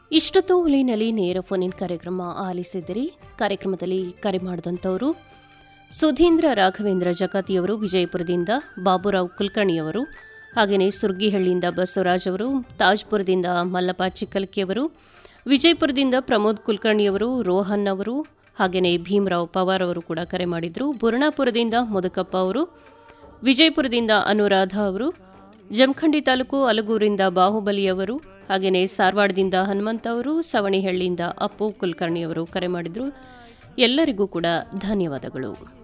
ಇಷ್ಟೊತ್ತು ಹುಲಿನಲ್ಲಿ ನೇರ ಫೋನಿನ್ ಕಾರ್ಯಕ್ರಮ ಆಲಿಸಿದಿರಿ ಕಾರ್ಯಕ್ರಮದಲ್ಲಿ ಕರೆ ಮಾಡಿದಂಥವರು ಸುಧೀಂದ್ರ ರಾಘವೇಂದ್ರ ಜಕಾತಿಯವರು ವಿಜಯಪುರದಿಂದ ಬಾಬುರಾವ್ ಕುಲಕರ್ಣಿಯವರು ಹಾಗೆಯೇ ಸುರ್ಗಿಹಳ್ಳಿಯಿಂದ ಬಸವರಾಜ್ ಅವರು ತಾಜ್ಪುರದಿಂದ ಮಲ್ಲಪ್ಪ ಚಿಕ್ಕಲ್ಕಿಯವರು ವಿಜಯಪುರದಿಂದ ಪ್ರಮೋದ್ ಕುಲಕರ್ಣಿಯವರು ರೋಹನ್ ಅವರು ಹಾಗೆಯೇ ಭೀಮರಾವ್ ಪವಾರ್ ಅವರು ಕೂಡ ಕರೆ ಮಾಡಿದ್ರು ಬುರ್ಣಾಪುರದಿಂದ ಮುದಕಪ್ಪ ಅವರು ವಿಜಯಪುರದಿಂದ ಅನುರಾಧ ಅವರು ಜಮಖಂಡಿ ತಾಲೂಕು ಅಲಗೂರಿಂದ ಬಾಹುಬಲಿಯವರು ಹಾಗೆಯೇ ಸಾರವಾಡದಿಂದ ಹನುಮಂತ ಅವರು ಸವಣಿಹಳ್ಳಿಯಿಂದ ಅಪ್ಪು ಕುಲಕರ್ಣಿಯವರು ಕರೆ ಮಾಡಿದ್ರು ಎಲ್ಲರಿಗೂ ಕೂಡ ಧನ್ಯವಾದಗಳು